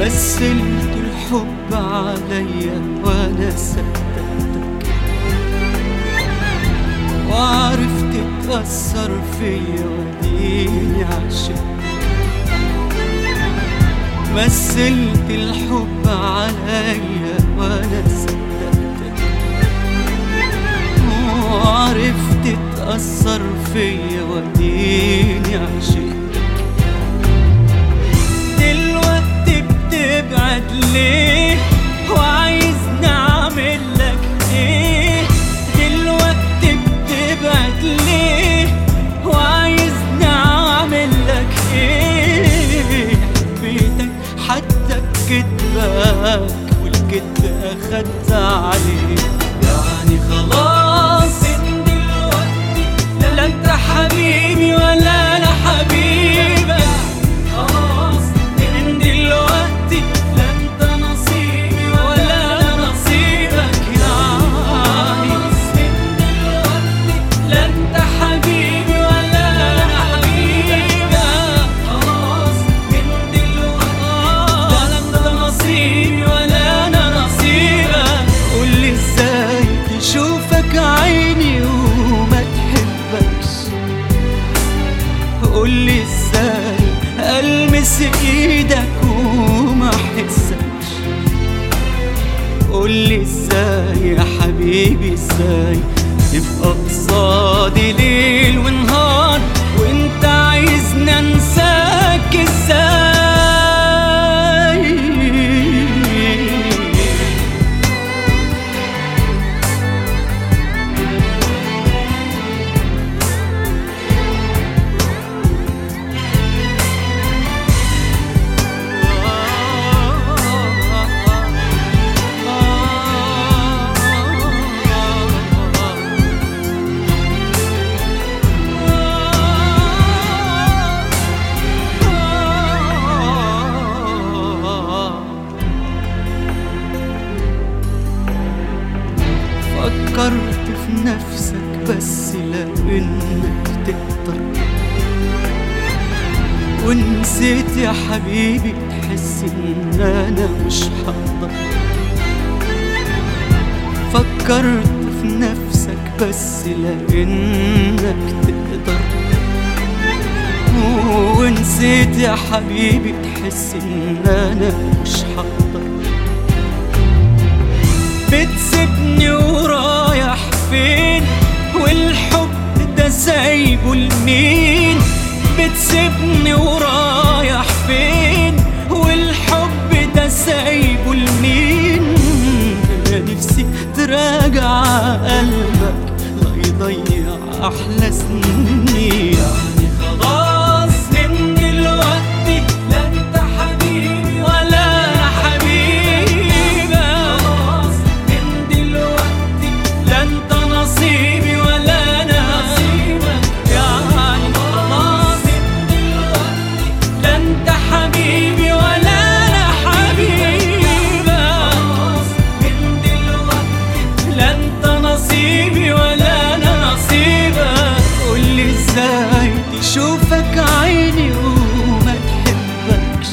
مثلت الحب عليا وانا صدقتك وعرفت تأثر فيا وديني عشقتك مثلت الحب عليا وانا صدقتك وعرفت تأثر فيا وديني عشقتك دلوقتي بتبعد ليه وعايزني اعمل لك ايه دلوقتي بتبعد ليه وعايزني اعمل لك ايه حبيتك حتى بكدبك والكدب اخدت عليه يعني خلاص من دلوقتي لا انت حبيبي ولا انا حبيبك خلاص من دلوقتي لا انت نصيبي ولا انا نصيبك يعني من دلوقتي لا انت حبيبي ولا انا حبيبك خلاص من دلوقتي لا انت نصيبي ولا انا نصيبك قولي ازاي تشوفك عيني وما تحبكش قولي ازاي المس ايدك وما احسكش قولي ازاي يا حبيبي ازاي تبقى قصادي ليل ونهار وانت عايزني انساك ازاي فكرت في نفسك بس لانك تقدر ونسيت يا حبيبي تحس ان انا مش هقدر فكرت في نفسك بس لانك تقدر ونسيت يا حبيبي تحس ان انا مش هقدر بتسيبني ورايح فين والحب ده سايبه لمين بتسيبني ورايح فين والحب ده سايبه لمين انا نفسي تراجع قلبك لا يضيع احلى سنين يعني خلاص من دلوقتي لا انت حبيبي ولا انا حبيبك خلاص من دلوقتي لا انت نصيبي ولا انا نصيبك يعني خلاص من دلوقتي لا انت حبيبي ولا انا حبيبك خلاص من دلوقتي لا انت نصيبي ولا انا نصيبك قولي ازاي تشوفك عيني وما تحبكش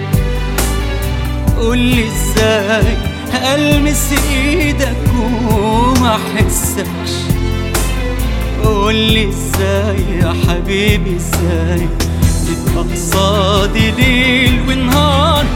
قولي ازاي المس ايدك وما احسكش قولي ازاي يا حبيبي ازاي تبقى قصادي ليل ونهار